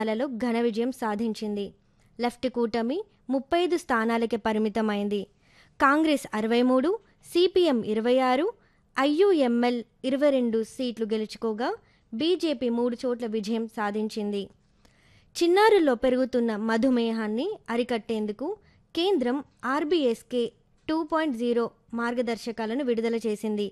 లలో ఘన విజయం సాధించింది లెఫ్ట్ కూటమి ముప్పై ఐదు స్థానాలకే పరిమితమైంది కాంగ్రెస్ అరవై మూడు సిపిఎం ఇరవై ఆరు ఐయుఎంఎల్ ఇరవై రెండు సీట్లు గెలుచుకోగా బీజేపీ మూడు చోట్ల విజయం సాధించింది చిన్నారుల్లో పెరుగుతున్న మధుమేహాన్ని అరికట్టేందుకు కేంద్రం ఆర్బీఎస్కే టూ పాయింట్ జీరో మార్గదర్శకాలను విడుదల చేసింది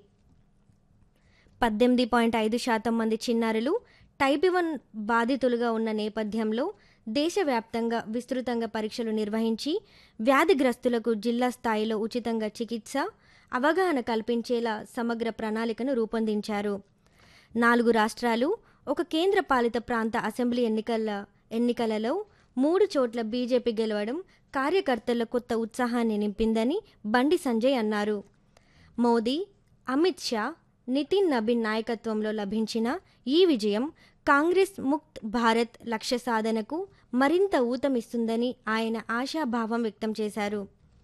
పద్దెనిమిది పాయింట్ ఐదు శాతం మంది చిన్నారులు టైప్ వన్ బాధితులుగా ఉన్న నేపథ్యంలో దేశవ్యాప్తంగా విస్తృతంగా పరీక్షలు నిర్వహించి వ్యాధిగ్రస్తులకు జిల్లా స్థాయిలో ఉచితంగా చికిత్స అవగాహన కల్పించేలా సమగ్ర ప్రణాళికను రూపొందించారు నాలుగు రాష్ట్రాలు ఒక కేంద్ర పాలిత ప్రాంత అసెంబ్లీ ఎన్నికల ఎన్నికలలో మూడు చోట్ల బీజేపీ గెలవడం కార్యకర్తల్లో కొత్త ఉత్సాహాన్ని నింపిందని బండి సంజయ్ అన్నారు మోదీ అమిత్ షా నితిన్ నబీన్ నాయకత్వంలో లభించిన ఈ విజయం కాంగ్రెస్ ముక్త్ భారత్ లక్ష్య సాధనకు మరింత ఊతమిస్తుందని ఆయన ఆశాభావం వ్యక్తం చేశారు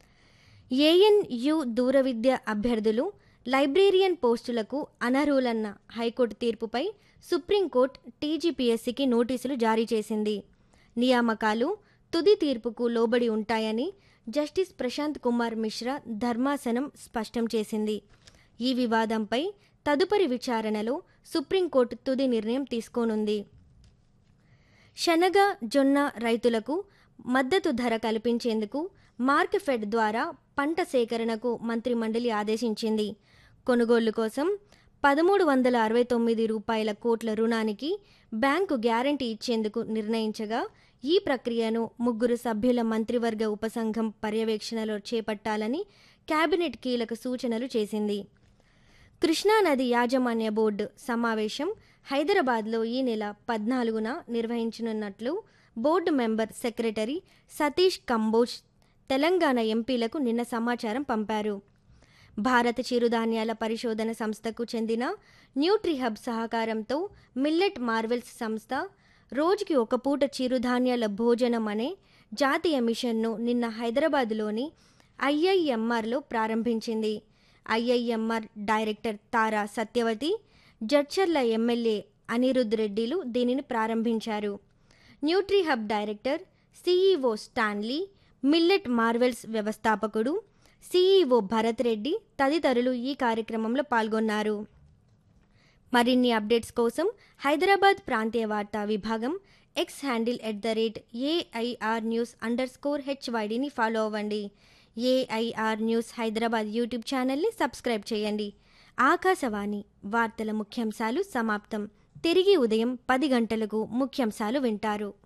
ఏఎన్యు దూర విద్య అభ్యర్థులు లైబ్రేరియన్ పోస్టులకు అనర్హులన్న హైకోర్టు తీర్పుపై సుప్రీంకోర్టు టీజీపీఎస్సీకి నోటీసులు జారీ చేసింది నియామకాలు తుది తీర్పుకు లోబడి ఉంటాయని జస్టిస్ ప్రశాంత్ కుమార్ మిశ్రా ధర్మాసనం స్పష్టం చేసింది ఈ వివాదంపై తదుపరి విచారణలో సుప్రీంకోర్టు తుది నిర్ణయం తీసుకోనుంది శనగ జొన్న రైతులకు మద్దతు ధర కల్పించేందుకు మార్కెఫెడ్ ద్వారా పంట సేకరణకు మంత్రిమండలి ఆదేశించింది కొనుగోళ్లు కోసం పదమూడు వందల అరవై తొమ్మిది రూపాయల కోట్ల రుణానికి బ్యాంకు గ్యారంటీ ఇచ్చేందుకు నిర్ణయించగా ఈ ప్రక్రియను ముగ్గురు సభ్యుల మంత్రివర్గ ఉపసంఘం పర్యవేక్షణలో చేపట్టాలని కేబినెట్ కీలక సూచనలు చేసింది కృష్ణానది యాజమాన్య బోర్డు సమావేశం హైదరాబాద్లో ఈ నెల పద్నాలుగున నిర్వహించనున్నట్లు board member secretary Satish Kamboj Telangana ఎంపీలకు నిన్న సమాచారం పంపారు భారత చిరుధాన్యాల పరిశోధన సంస్థకు చెందిన న్యూట్రీహబ్ సహకారంతో మిల్లెట్ మార్వెల్స్ సంస్థ రోజుకి ఒక పూట చిరుధాన్యాల భోజనం అనే జాతీయ మిషన్ను నిన్న హైదరాబాద్లోని ఐఐఎంఆర్లో ప్రారంభించింది IIMR director Tara Satyavathi Jadcherla MLA Anirudh రెడ్డిలు దీనిని ప్రారంభించారు Nutrihub director CEO Stanley millet marvels వ్యవస్థాపకుడు సిఈఓ భరత్ రెడ్డి తదితరులు ఈ కార్యక్రమంలో పాల్గొన్నారు మరిన్ని అప్డేట్స్ కోసం హైదరాబాద్ ప్రాంతీయ వార్తా విభాగం X handle at the rate AIR news underscore హెచ్వైడిని ఫాలో అవ్వండి ఏఐఆర్ న్యూస్ హైదరాబాద్ యూట్యూబ్ ఛానల్ని సబ్స్క్రైబ్ చేయండి ఆకాశవాణి వార్తల ముఖ్యాంశాలు సమాప్తం తిరిగి ఉదయం పది గంటలకు ముఖ్యాంశాలు వింటారు